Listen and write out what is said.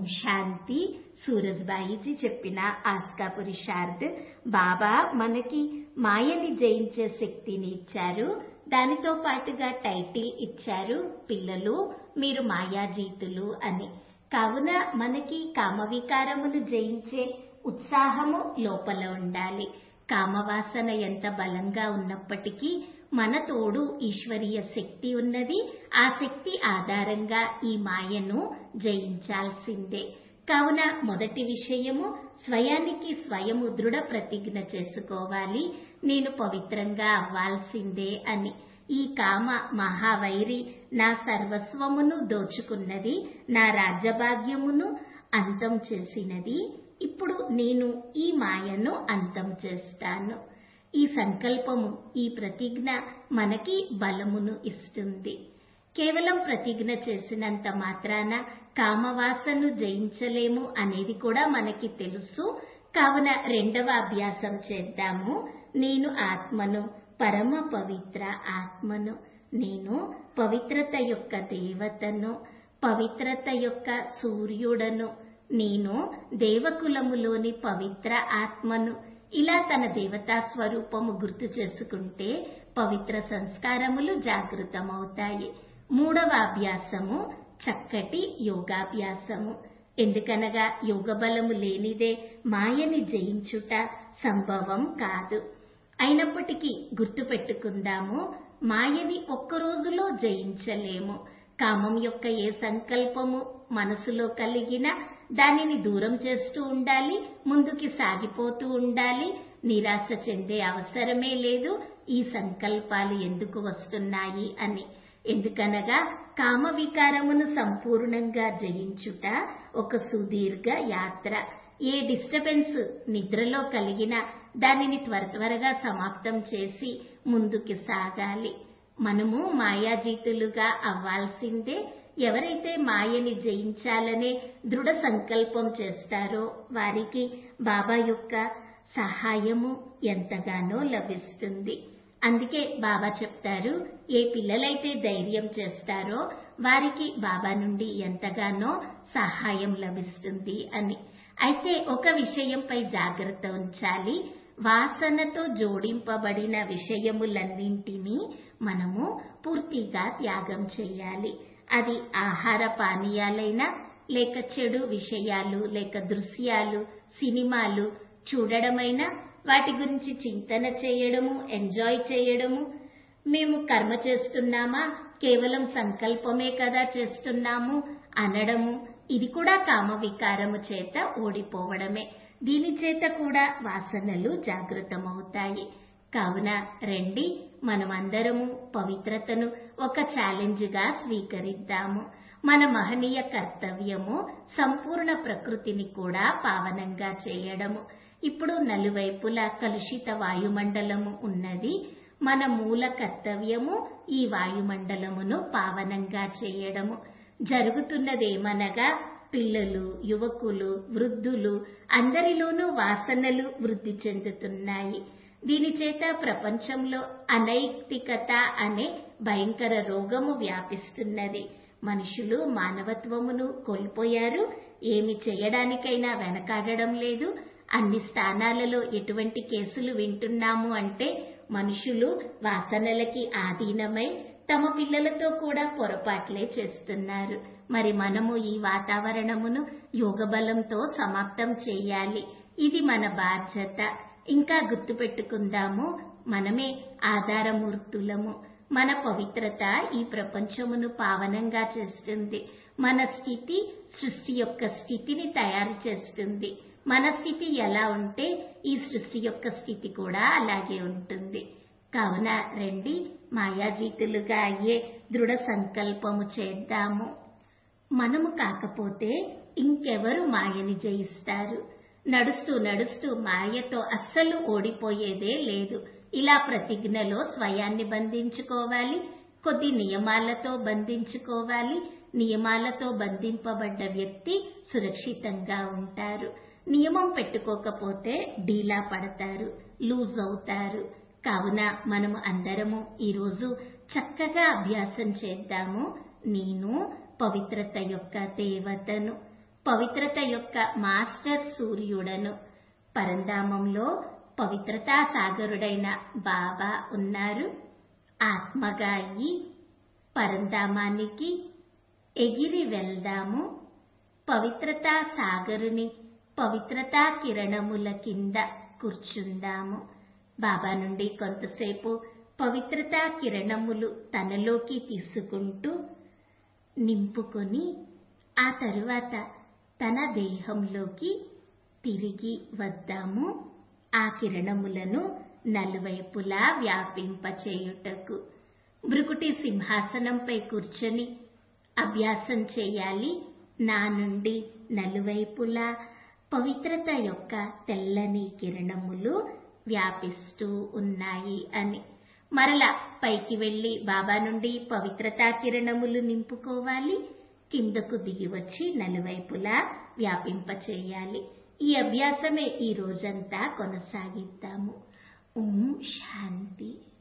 శాంతి సూరజ్బాయిజీ చెప్పిన ఆస్కా పురుషార్థ్ బాబా మనకి మాయని జయించే శక్తిని ఇచ్చారు దానితో పాటుగా టైటిల్ ఇచ్చారు పిల్లలు మీరు మాయాజీతులు అని కావున మనకి కామవికారమును జయించే ఉత్సాహము లోపల ఉండాలి కామవాసన ఎంత బలంగా ఉన్నప్పటికీ మన తోడు ఈశ్వరీయ శక్తి ఉన్నది ఆ శక్తి ఆధారంగా ఈ మాయను జయించాల్సిందే కావున మొదటి విషయము స్వయానికి స్వయము దృఢ ప్రతిజ్ఞ చేసుకోవాలి నేను పవిత్రంగా అవ్వాల్సిందే అని ఈ కామ మహావైరి నా సర్వస్వమును దోచుకున్నది నా రాజ్యభాగ్యమును అంతం చేసినది ఇప్పుడు నేను ఈ మాయను అంతం చేస్తాను ఈ సంకల్పము ఈ ప్రతిజ్ఞ మనకి బలమును ఇస్తుంది కేవలం ప్రతిజ్ఞ చేసినంత మాత్రాన కామవాసను జయించలేము అనేది కూడా మనకి తెలుసు కావున రెండవ అభ్యాసం చేద్దాము నేను ఆత్మను పరమ పవిత్ర ఆత్మను నేను పవిత్రత యొక్క దేవతను పవిత్రత యొక్క సూర్యుడను నేను దేవకులములోని పవిత్ర ఆత్మను ఇలా తన దేవతా స్వరూపము గుర్తు చేసుకుంటే పవిత్ర సంస్కారములు జాగృతమవుతాయి మూడవ అభ్యాసము చక్కటి యోగాభ్యాసము ఎందుకనగా యోగ బలము లేనిదే మాయని జయించుట సంభవం కాదు అయినప్పటికీ గుర్తుపెట్టుకుందాము మాయని ఒక్క రోజులో జయించలేము కామం యొక్క ఏ సంకల్పము మనసులో కలిగినా దానిని దూరం చేస్తూ ఉండాలి ముందుకి సాగిపోతూ ఉండాలి నిరాశ చెందే అవసరమే లేదు ఈ సంకల్పాలు ఎందుకు వస్తున్నాయి అని ఎందుకనగా కామ వికారమును సంపూర్ణంగా జయించుట ఒక సుదీర్ఘ యాత్ర ఏ డిస్టర్బెన్స్ నిద్రలో కలిగినా దానిని త్వర త్వరగా సమాప్తం చేసి ముందుకు సాగాలి మనము మాయాజీతులుగా అవ్వాల్సిందే ఎవరైతే మాయని జయించాలనే దృఢ సంకల్పం చేస్తారో వారికి బాబా యొక్క సహాయము ఎంతగానో లభిస్తుంది అందుకే బాబా చెప్తారు ఏ పిల్లలైతే ధైర్యం చేస్తారో వారికి బాబా నుండి ఎంతగానో సహాయం లభిస్తుంది అని అయితే ఒక విషయంపై జాగ్రత్త ఉంచాలి వాసనతో జోడింపబడిన విషయములన్నింటినీ మనము పూర్తిగా త్యాగం చేయాలి అది ఆహార పానీయాలైనా లేక చెడు విషయాలు లేక దృశ్యాలు సినిమాలు చూడడమైనా వాటి గురించి చింతన చేయడము ఎంజాయ్ చేయడము మేము కర్మ చేస్తున్నామా కేవలం సంకల్పమే కదా చేస్తున్నాము అనడము ఇది కూడా కామ వికారము చేత ఓడిపోవడమే దీని చేత కూడా వాసనలు జాగృతమవుతాయి కావున రండి మనమందరము పవిత్రతను ఒక ఛాలెంజ్ గా స్వీకరిద్దాము మన మహనీయ కర్తవ్యము సంపూర్ణ ప్రకృతిని కూడా పావనంగా చేయడము ఇప్పుడు నలువైపులా కలుషిత వాయుమండలము ఉన్నది మన మూల కర్తవ్యము ఈ వాయుమండలమును పావనంగా చేయడము జరుగుతున్నదేమనగా పిల్లలు యువకులు వృద్ధులు అందరిలోనూ వాసనలు వృద్ధి చెందుతున్నాయి దీని చేత ప్రపంచంలో అనైతికత అనే భయంకర రోగము వ్యాపిస్తున్నది మనుషులు మానవత్వమును కోల్పోయారు ఏమి చేయడానికైనా వెనకాడడం లేదు అన్ని స్థానాలలో ఎటువంటి కేసులు వింటున్నాము అంటే మనుషులు వాసనలకి ఆధీనమై తమ పిల్లలతో కూడా పొరపాట్లే చేస్తున్నారు మరి మనము ఈ వాతావరణమును యోగ బలంతో సమాప్తం చేయాలి ఇది మన బాధ్యత ఇంకా గుర్తుపెట్టుకుందాము మనమే ఆధారమూర్తులము మన పవిత్రత ఈ ప్రపంచమును పావనంగా చేస్తుంది మన స్థితి సృష్టి యొక్క స్థితిని తయారు చేస్తుంది మన స్థితి ఎలా ఉంటే ఈ సృష్టి యొక్క స్థితి కూడా అలాగే ఉంటుంది కావున రండి మాయాజీతులుగా అయ్యే దృఢ సంకల్పము చేద్దాము మనము కాకపోతే ఇంకెవరు మాయని జయిస్తారు నడుస్తూ నడుస్తూ మాయతో అస్సలు ఓడిపోయేదే లేదు ఇలా ప్రతిజ్ఞలో స్వయాన్ని బంధించుకోవాలి కొద్ది నియమాలతో బంధించుకోవాలి నియమాలతో బంధింపబడ్డ వ్యక్తి సురక్షితంగా ఉంటారు నియమం పెట్టుకోకపోతే డీలా పడతారు లూజ్ అవుతారు కావున మనము అందరము ఈరోజు చక్కగా అభ్యాసం చేద్దాము నేను పవిత్రత యొక్క దేవతను పవిత్రత యొక్క మాస్టర్ సూర్యుడను పరంధామంలో పవిత్రతా సాగరుడైన బాబా ఉన్నారు ఆత్మగా అయ్యి పరంధామానికి ఎగిరి వెళ్దాము పవిత్రతా సాగరుని పవిత్రతా కిరణముల కింద కూర్చుందాము బాబా నుండి కొంతసేపు పవిత్రతా కిరణములు తనలోకి తీసుకుంటూ నింపుకొని ఆ తరువాత తన దేహంలోకి తిరిగి వద్దాము ఆ కిరణములను నలువైపులా వ్యాపింపచేయుటకు భృకుటి సింహాసనంపై కూర్చొని అభ్యాసం చేయాలి నా నుండి నలువైపులా పవిత్రత యొక్క తెల్లని కిరణములు వ్యాపిస్తూ ఉన్నాయి అని మరలా పైకి వెళ్లి బాబా నుండి పవిత్రతా కిరణములు నింపుకోవాలి కిందకు దిగి వచ్చి నలువైపులా వ్యాపింపచేయాలి ఈ అభ్యాసమే ఈ రోజంతా కొనసాగిద్దాము ఓం శాంతి